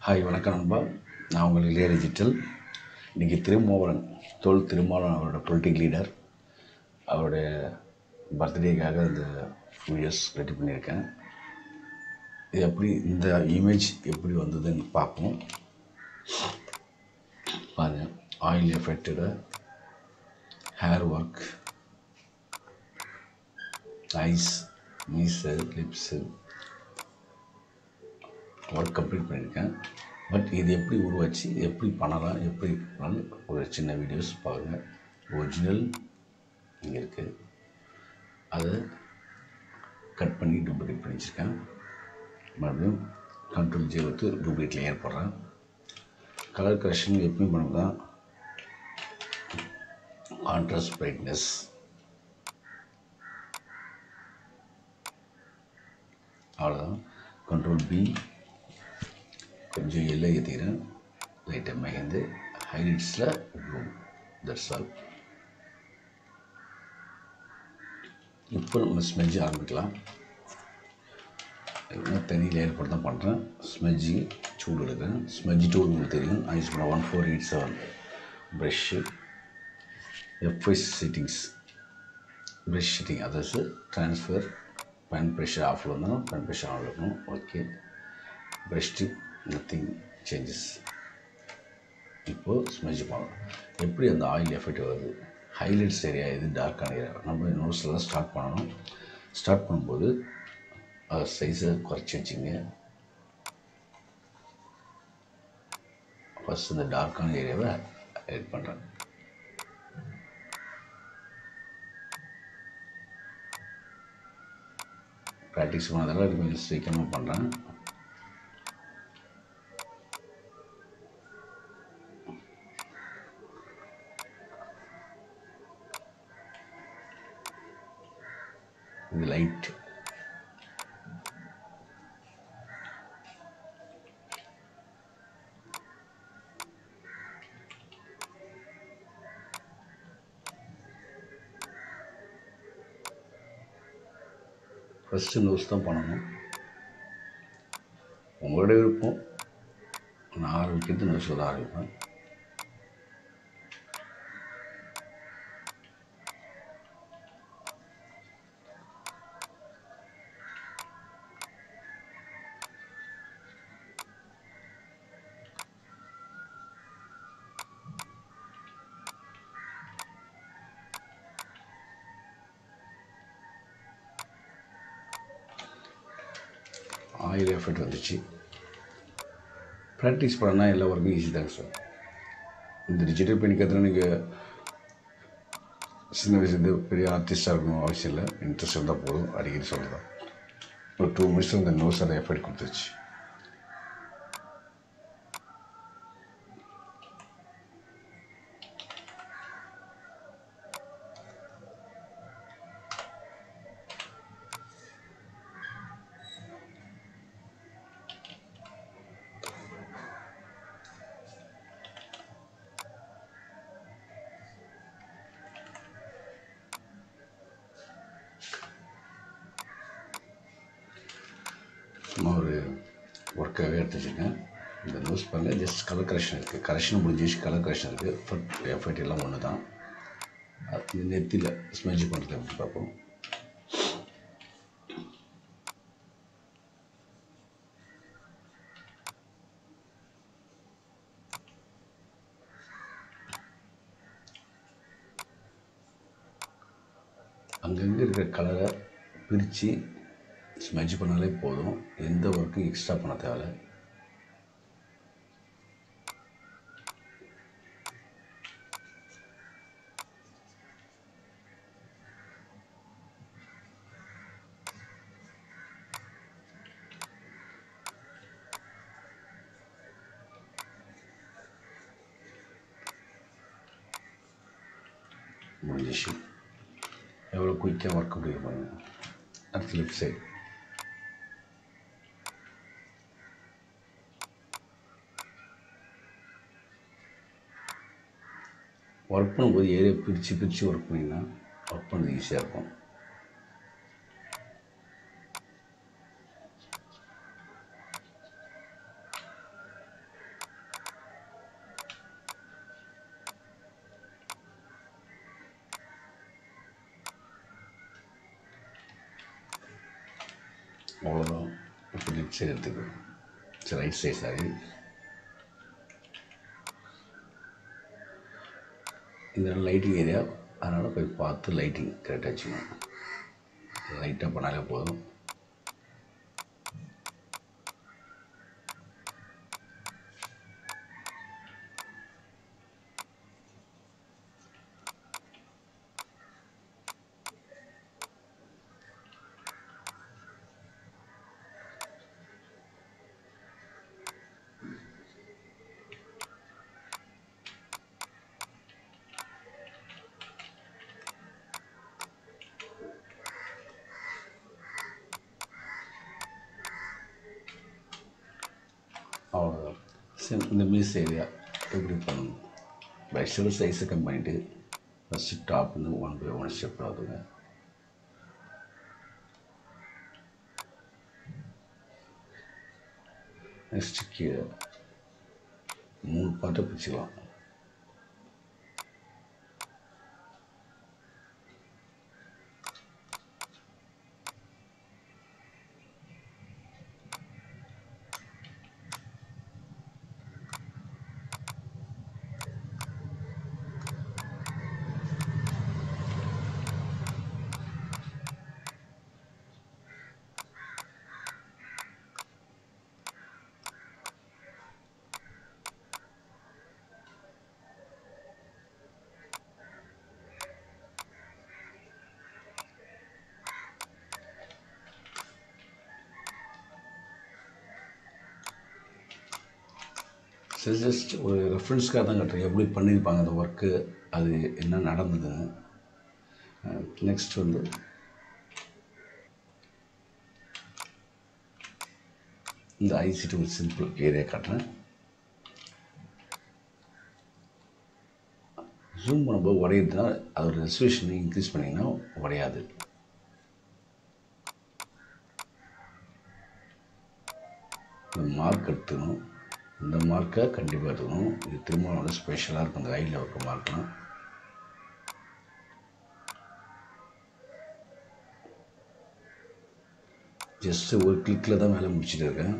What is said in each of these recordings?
hi வணக்கம் நண்பா நான் உங்கள் இளைய டிஜிட்டல் இன்றைக்கி திருமாவளவன் தோல் திருமாவளவன் அவரோட பொலிட்டிக் லீடர் அவருடைய பர்த்டேக்காக இந்த வீடியோஸ் ரெடி பண்ணியிருக்கேன் இது எப்படி இந்த இமேஜ் எப்படி வந்ததுன்னு பார்ப்போம் பாருங்க oil effected hair work eyes மீஸு லிப்ஸு ஒர்க் கம்ப்ளீட் பண்ணியிருக்கேன் பட் இது எப்படி உருவாச்சு எப்படி பண்ணலாம் எப்படி பண்ணலாம் ஒரு சின்ன வீடியோஸ் பாருங்கள் ஒரிஜினல் இங்கே இருக்குது அதை கட் பண்ணி டூப்ளிகேட் பண்ணி வச்சுருக்கேன் மறுபடியும் கண்ட்ரோல் ஜே எடுத்து டூப்ளிகேட் லேயர் போடுறேன் கலர் கரெக்ஷன் எப்பயும் பண்ணது தான் கான்ட்ராஸ்ட் பிரைட்னஸ் அவ்வளோதான் கண்ட்ரோல் பி கொஞ்சம் எல்லை ஏற்றிக்கிறேன் லைட்டாக மெகந்து ஹைலைட்ஸில் ப்ளூ தட்ஸ் ஆல் இப்போ நம்ம ஸ்மெஜ் ஆரம்பிக்கலாம் இன்னும் தனி லேயர் போட்டு தான் பண்ணுறேன் ஸ்மெஜ்ஜி சூடு எடுக்கிறேன் ஸ்மெஜ் டூல் உங்களுக்கு தெரியும் ஐஸ் பண்ண one four eight seven brush எஃப்ஐஸ் செட்டிங்ஸ் ப்ரெஷ் செட்டிங் அதாவது ட்ரான்ஸ்ஃபர் பென் ப்ரெஷர் ஆஃபில் இருந்தாலும் பென் ப்ரெஷர் ஆன் இருக்கணும் okay brush tip nothing changes இப்போது ஸ்மெஜ் பண்ணலாம் எப்படி அந்த ஆயில் எஃபெக்ட் வருது ஹைலைட்ஸ் ஏரியா இது டார்க்கான ஏரியா நம்ம நோஸில் தான் ஸ்டார்ட் பண்ணணும் ஸ்டார்ட் பண்ணும்போது சைஸை குறைச்சி வச்சுங்க ஃபஸ்ட் இந்த டார்க்கான ஏரியாவை ஆட் பண்ணுறேன் ப்ராக்டிஸ் பண்ணதால இது கொஞ்சம் சீக்கிரமாக பண்ணுறேன் இது லைட் ஃபஸ்ட்டு நோஸ் தான் பண்ணணும் உங்களோட விருப்பம் நான் ஆரம்பிக்கிறது நோஸில் தான் ஆரம்பிப்பேன் ஆயில் எஃபெக்ட் வந்துச்சு ப்ராக்டிஸ் பண்ணால் எல்லா ஒர்க்கும் ஈஸி தாங்க சார் இந்த டிஜிட்டல் பெயிண்ட் நீங்கள் சின்ன வயசுலேருந்து பெரிய ஆர்டிஸ்டாக இருக்கணும் அவசியம் இல்லை இன்ட்ரெஸ்ட் இருந்தால் போதும் அடிக்கடி சொல்கிறேன் ஒரு டூ மினிட்ஸ் இந்த நோஸ் அதை எஃபெக்ட் கொடுத்துருச்சு சும்மா ஒரு ஒர்க்காகவே எடுத்து வச்சுருக்கேன் இந்த நோஸ் பாருங்க ஜஸ்ட் கலர் கரெக்ஷன் இருக்குது கரெக்ஷன் முடிஞ்சிச்சு கலர் கரெக்ஷன் இருக்குது எஃபர்ட் எஃபர்ட் எல்லாம் ஒன்று தான் அது நெத்தியில் ஸ்மெஜ் பண்ணுறது எப்படி பார்ப்போம் அங்கங்கே இருக்கிற கலரை பிரித்து ஸ்மெஜ் பண்ணாலே போதும் எந்த ஒர்க்கும் எக்ஸ்ட்ரா பண்ண தேவையில்ல முடிஞ்சிச்சு எவ்வளோ குயிக்காக ஒர்க் முடியும் பாருங்க அடுத்து லெஃப்ட் சைடு ஒர்க் பண்ணும்போது ஏரியா பிரித்து பிரித்து ஒர்க் பண்ணிங்கன்னா ஒர்க் பண்ணது ஈஸியாக இருக்கும் அவ்வளோதான் இப்போ லெஃப்ட் சைடு எடுத்துக்கோ சரி ரைட் சைடு சாரி இந்த லைட்டிங் ஏரியா அதனால் போய் பார்த்து லைட்டிங் கரெக்டாக வச்சுக்கணும் லைட்டாக பண்ணாலே போதும் அவ்வளோதான் சிம் இந்த மீஸ் ஏரியா எப்படி பண்ணணும் வெஜிடபிள் சைஸை கம்மி பண்ணிவிட்டு ஃபஸ்ட்டு டாப்லேருந்து ஒன் பை ஒன் ஸ்டெப் ஆகுதுங்க நெக்ஸ்ட்டு கீழே மூணு பாட்டை பிரிச்சுக்கலாம் சரி ஜஸ்ட் ஒரு ரெஃபரன்ஸ்க்காக தான் கட்டுறேன் எப்படி பண்ணியிருப்பாங்க அந்த ஒர்க்கு அது என்ன நடந்ததுன்னு நெக்ஸ்ட் வந்து இந்த ஐசிடி ஒரு சிம்பிள் ஏரியா காட்டுறேன் ஜூம் பண்ணும்போது உடையிறதுனா அதோட ரெசல்யூஷன் இன்க்ரீஸ் பண்ணிங்கன்னா உடையாது இந்த மார்க் எடுத்துக்கணும் இந்த மார்க்கை கண்டிப்பாக எடுத்துக்கணும் இது திரும்ப வந்து ஸ்பெஷலாக இருக்கும் இந்த ரைடில் இருக்க மார்க்லாம் ஜஸ்ட்டு ஒரு கிளிக்கில் தான் வேலை முடிச்சுட்டு இருக்கேன்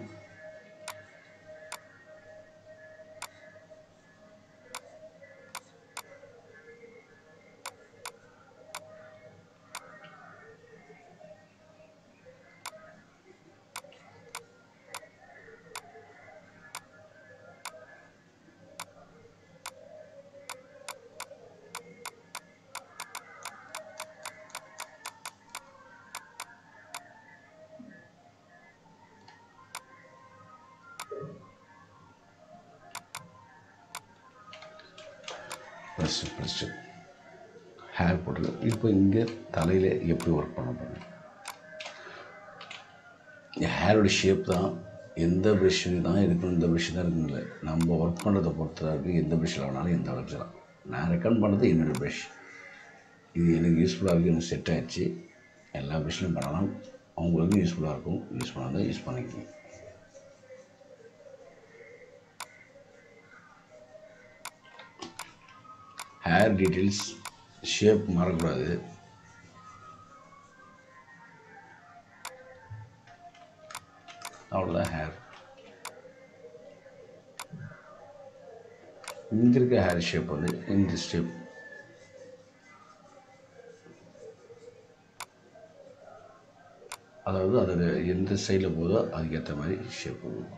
ஃபஸ்ட்டு ஃபஸ்ட்டு ஹேர் போட்டு இப்போ இங்கே தலையில் எப்படி ஒர்க் பண்ண போகிறேன் ஹேரோட ஷேப் தான் எந்த ப்ரெஷ்ஷு தான் இருக்கணும் இந்த ப்ரெஷ்ஷு தான் இருக்குன்னு இல்லை நம்ம ஒர்க் பண்ணுறதை பொறுத்த இருக்குது எந்த ப்ரெஷ்ஷில் வேணாலும் எந்த வச்சுக்கலாம் நான் ரெக்கமெண்ட் பண்ணது என்னோடய ப்ரெஷ் இது எனக்கு யூஸ்ஃபுல்லாக இருக்குது எனக்கு செட் ஆகிடுச்சு எல்லா ப்ரெஷ்லையும் பண்ணலாம் அவங்களுக்கும் யூஸ்ஃபுல்லாக இருக்கும் யூஸ் பண்ணாதான் யூஸ் பண்ணிக்கணும் ஹேர் டீட்டெயில்ஸ் ஷேப் மாறக்கூடாது அவ்வளோதான் ஹேர் இங்கே இருக்க ஹேர் ஷேப் வந்து இந்த ஸ்டெப் அதாவது அதில் எந்த சைடில் போதோ அதுக்கேற்ற மாதிரி ஷேப் வரும்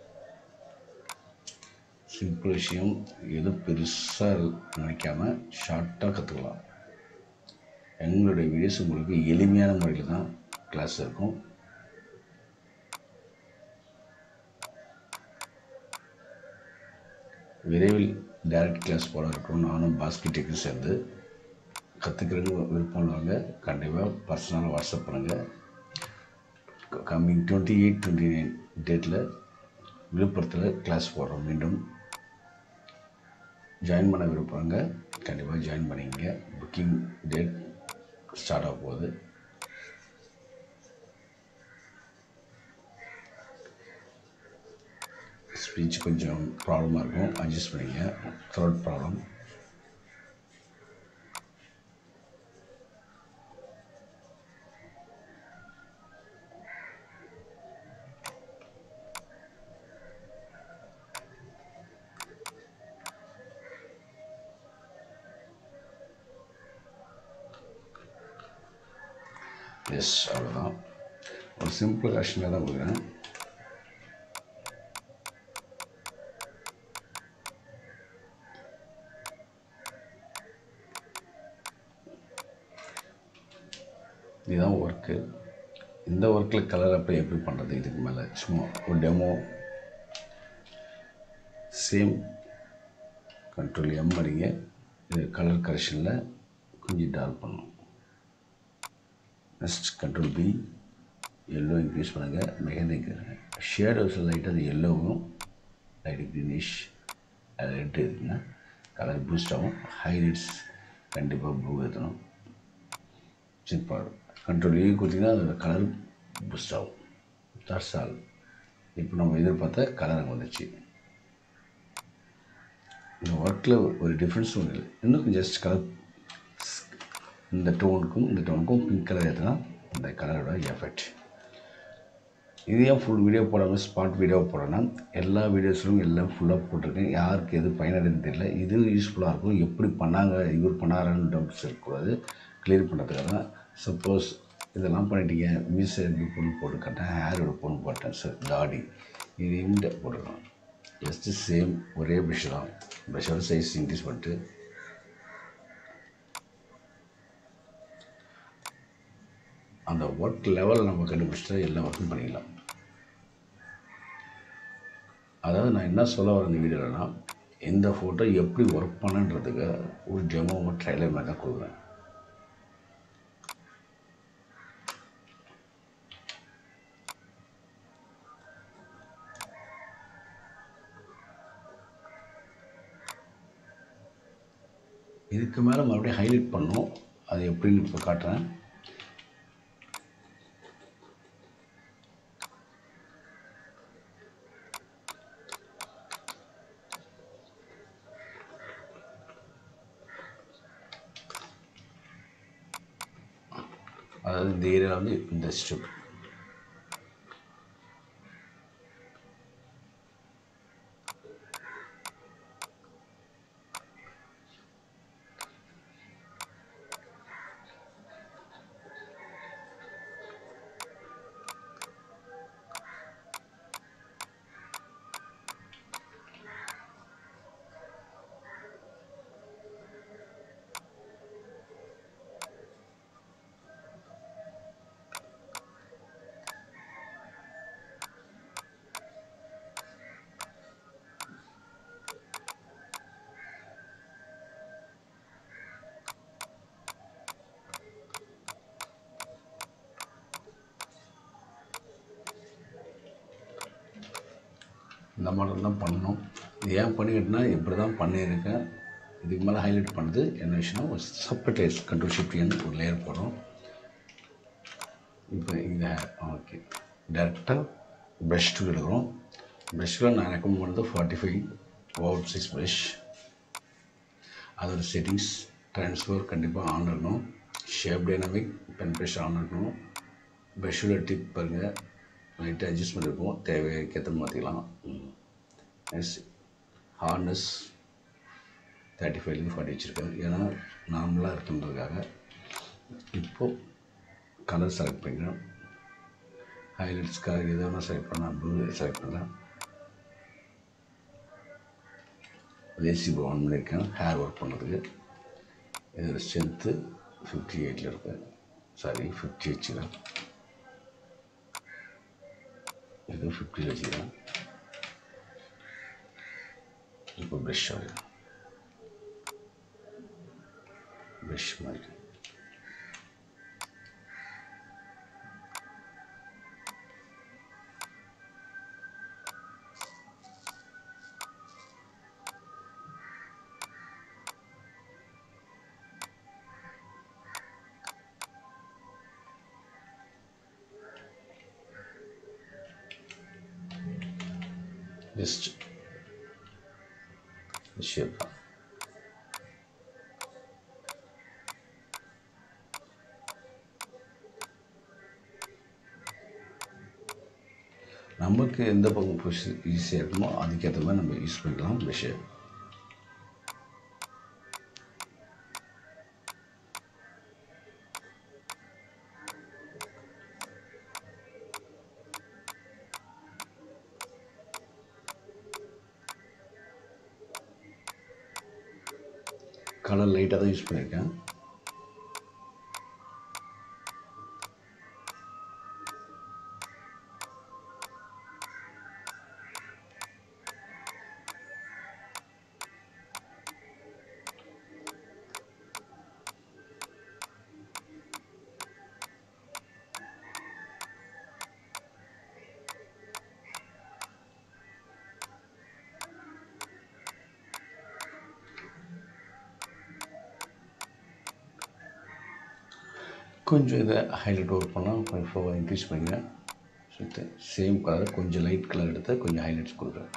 சிம்பிள் விஷயம் எதுவும் பெருசாக நினைக்காம ஷார்ட்டாக கற்றுக்கலாம் எங்களுடைய வீடியோஸ் உங்களுக்கு எளிமையான முறையில் தான் கிளாஸ் இருக்கும் விரைவில் டைரக்ட் கிளாஸ் போல இருக்கும் நானும் பாஸ்கெட்டுக்கு சேர்ந்து கற்றுக்கிறவங்க விருப்பம் உள்ளவங்க கண்டிப்பாக பர்சனலாக வாட்ஸ்அப் பண்ணுங்கள் coming twenty eight twenty nine டேட்டில் விழுப்புரத்தில் கிளாஸ் போடுறோம் மீண்டும் ஜாயின் பண்ண விருப்பங்க கண்டிப்பாக ஜாயின் பண்ணிக்கங்க புக்கிங் டேட் ஸ்டார்ட் ஆக போகுது ஸ்பீச் கொஞ்சம் ப்ராப்ளமாக இருக்கும் அட்ஜஸ்ட் பண்ணிங்க த்ரோட் ப்ராப்ளம் எஸ் அவ்வளோதான் ஒரு சிம்பிள் கரெக்ஷனாக தான் கொடுக்குறேன் இதுதான் ஒர்க்கு இந்த ஒர்க்கில் கலர் அப்ளை எப்படி பண்ணுறது இதுக்கு மேலே சும்மா ஒரு டெமோ சேம் கண்ட்ரோல் எம் அடிங்க இது கலர் கரெக்ஷனில் கொஞ்சம் டார்க் பண்ணணும் next control P yellow increase பண்ணுங்கள் மெகந்தி ஷேடோஸில் லைட்டாக அது எல்லோவும் லைட் க்ரீனிஷ் அது ரெட்டு இருக்குன்னா கலர் பூஸ்ட் ஆகும் ஹைலைட்ஸ் கண்டிப்பாக ப்ளூ ஏற்றணும் சின்பாடு கண்ட்ரோல் ஏ கொடுத்தீங்கன்னா அதோட கலர் பூஸ்ட் ஆகும் தட்ஸ் ஆல் இப்போ நம்ம எதிர்பார்த்த கலர் அங்கே வந்துச்சு இந்த ஒர்க்கில் ஒரு டிஃப்ரென்ஸ் ஒன்று இல்லை இன்னும் ஜஸ்ட் கலர் இந்த டோனுக்கும் இந்த டோனுக்கும் பிங்க் கலர் ஏற்றினா இந்த கலரோட எஃபெக்ட் இது ஏன் ஃபுல் வீடியோ போடாமல் ஸ்பாட் வீடியோ போடணும்னா எல்லா வீடியோஸ்லையும் எல்லாம் ஃபுல்லாக போட்டிருக்கேன் யாருக்கு எது பயனடைன்னு தெரியல இது யூஸ்ஃபுல்லாக இருக்கும் எப்படி பண்ணாங்க இவர் பண்ணாரான்னு டவுட்ஸ் இருக்கக்கூடாது கிளியர் பண்ணுறதுக்காக தான் சப்போஸ் இதெல்லாம் பண்ணிட்டீங்க மீஸ் எப்படி பொண்ணு போட்டு கட்டேன் ஹேரோட பொண்ணு போட்டேன் சார் தாடி இது இந்த போட்டுக்கலாம் ஜஸ்ட்டு சேம் ஒரே ப்ரஷ் தான் ப்ரஷோட சைஸ் இன்க்ரீஸ் பண்ணிட்டு அந்த ஒர்க் லெவல் நம்ம கண்டுபிடிச்சிட்டா எல்லா ஒர்க்கும் பண்ணிக்கலாம் அதாவது நான் என்ன சொல்ல வரேன் இந்த வீடியோலனா இந்த ஃபோட்டோ எப்படி ஒர்க் பண்ணுன்றதுக்கு ஒரு டெமோ ட்ரைலர் மாதிரி தான் கொடுக்குறேன் இதுக்கு மேலே மறுபடியும் ஹைலைட் பண்ணோம் அது எப்படின்னு இப்போ காட்டுறேன் அதாவது இந்த ஏரியா வந்து இந்த ஸ்டெப் இந்த மாடல் தான் பண்ணணும் இது ஏன் பண்ணிக்கிட்டேன்னா இப்படி தான் பண்ணியிருக்கேன் இதுக்கு மேலே ஹைலைட் பண்ணது என்ன விஷயம்னா ஒரு செப்பரேட் கண்ட்ரோல் ஷிஃப்டின்னு ஒரு லேயர் போடுறோம் இப்போ இந்த ஓகே டேரெக்டாக ப்ரஷ் டூல் எடுக்கிறோம் ப்ரஷ்ஷில் நான் ரெக்கமெண்ட் பண்ணுறது forty five over six brush அதோட செட்டிங்ஸ் ட்ரான்ஸ்ஃபர் கண்டிப்பாக ஆன் இருக்கணும் shape dynamic pen brush on இருக்கணும் ப்ரஷ்ஷில் டிப் பாருங்கள் லைட்டாக அட்ஜஸ்ட்மெண்ட் இருக்கும் தேவைக்கேற்ற மாற்றிக்கலாம் நெக்ஸ்ட் ஹார்னஸ் தேர்ட்டி ஃபைவ்லேருந்து ஃபார்ட்டி வச்சுருக்கேன் ஏன்னா நார்மலாக இருக்குன்றதுக்காக இப்போது கலர் செலக்ட் பண்ணிக்கிறேன் ஹைலைட்ஸ்க்காக எது வேணால் செலக்ட் பண்ணலாம் ப்ளூ செலக்ட் பண்ணலாம் லேசி ப்ரௌன் பண்ணியிருக்கேன் ஹேர் ஒர்க் பண்ணுறதுக்கு இதோட ஸ்ட்ரென்த்து ஃபிஃப்டி எயிட்டில் இருக்கு சாரி ஃபிஃப்டி வச்சுக்கிறேன் இது ஃபிஃப்டியில் வச்சுக்கிறேன் இப்போ ப்ரெஷ் ஆகுது ப்ரெஷ் மாதிரி ஜஸ்ட் ஷேப் தான் நமக்கு எந்த பக்கம் புஷ் ஈஸியாக இருக்குமோ அதுக்கேற்ற மாதிரி நம்ம யூஸ் பண்ணிக்கலாம் ப்ரெஷ்ஷு கலர் லைட்டாக தான் யூஸ் பண்ணியிருக்கேன் கொஞ்சம் இதை ஹைலைட் ஒர்க் பண்ணலாம் கொஞ்சம் ஃப்ளோவாக இன்க்ரீஸ் பண்ணிக்கிறேன் சுற்றி சேம் கலர் கொஞ்சம் லைட் கலர் எடுத்து கொஞ்சம் ஹைலைட்ஸ் கொடுக்குறேன்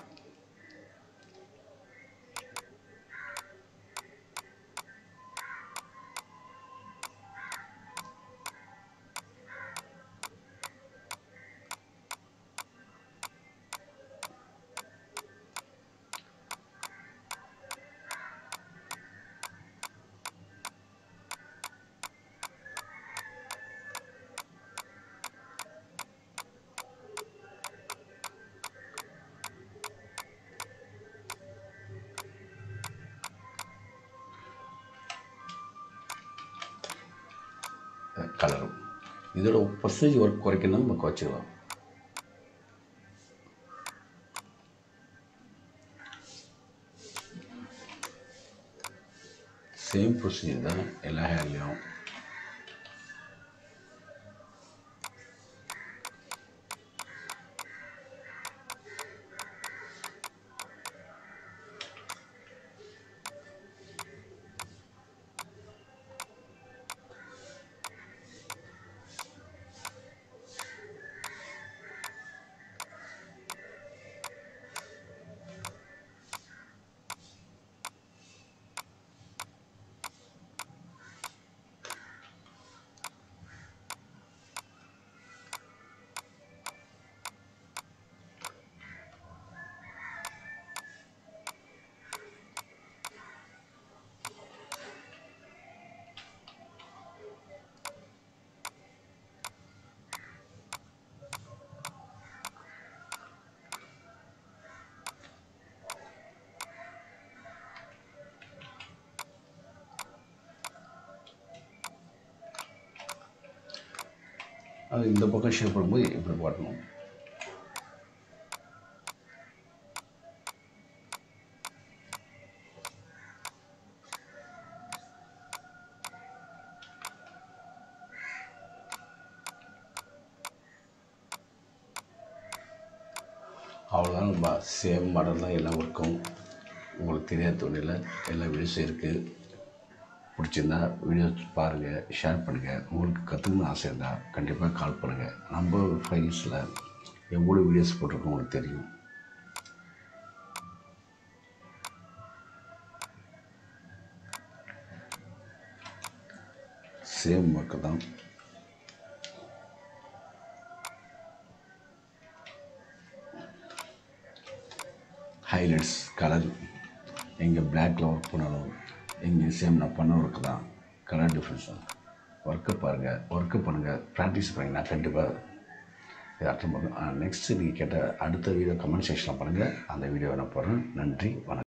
கலரும் இதோட பர்சன்டேஜ் ஒர்க் குறைக்கணும் நம்ம வச்சுக்கலாம் சேம் ப்ரொசீஜர் தான் எல்லா ஹேர்லேயும் அது இந்த பக்கம் ஷேப் பண்ணும்போது இப்படி போடணும் அவ்வளோதான் நம்ம சேம் மாடல் தான் எல்லாம் ஒர்க்கும் உங்களுக்கு தெரியாத தொழிலில் எல்லா வீடியோஸும் இருக்குது பிடிச்சிருந்தா வீடியோஸ் பாருங்கள் ஷேர் பண்ணுங்கள் உங்களுக்கு கற்றுக்கணும்னு ஆசை இருந்தால் கண்டிப்பாக கால் பண்ணுங்கள் நம்ம ஃபைல்ஸில் எவ்வளோ வீடியோஸ் போட்டிருக்கோம் உங்களுக்கு தெரியும் சேம் ஒர்க்கு தான் ஹைலைட்ஸ் கலர் எங்கே பிளாக்ல ஒர்க் பண்ணணும் எங்கே சேம் நான் பண்ண ஒர்க்கு தான் கலர் டிஃப்ரென்ஸ் தான் ஒர்க்கை பாருங்கள் ஒர்க்கு பண்ணுங்கள் ப்ராக்டிஸ் பண்ணிங்கன்னா கண்டிப்பாக இது அர்த்தம் பண்ணும் நெக்ஸ்ட்டு நீங்கள் கேட்ட அடுத்த வீடியோ கமெண்ட் செக்ஷனில் பண்ணுங்கள் அந்த வீடியோவை நான் போடுறேன் நன்றி வணக்கம்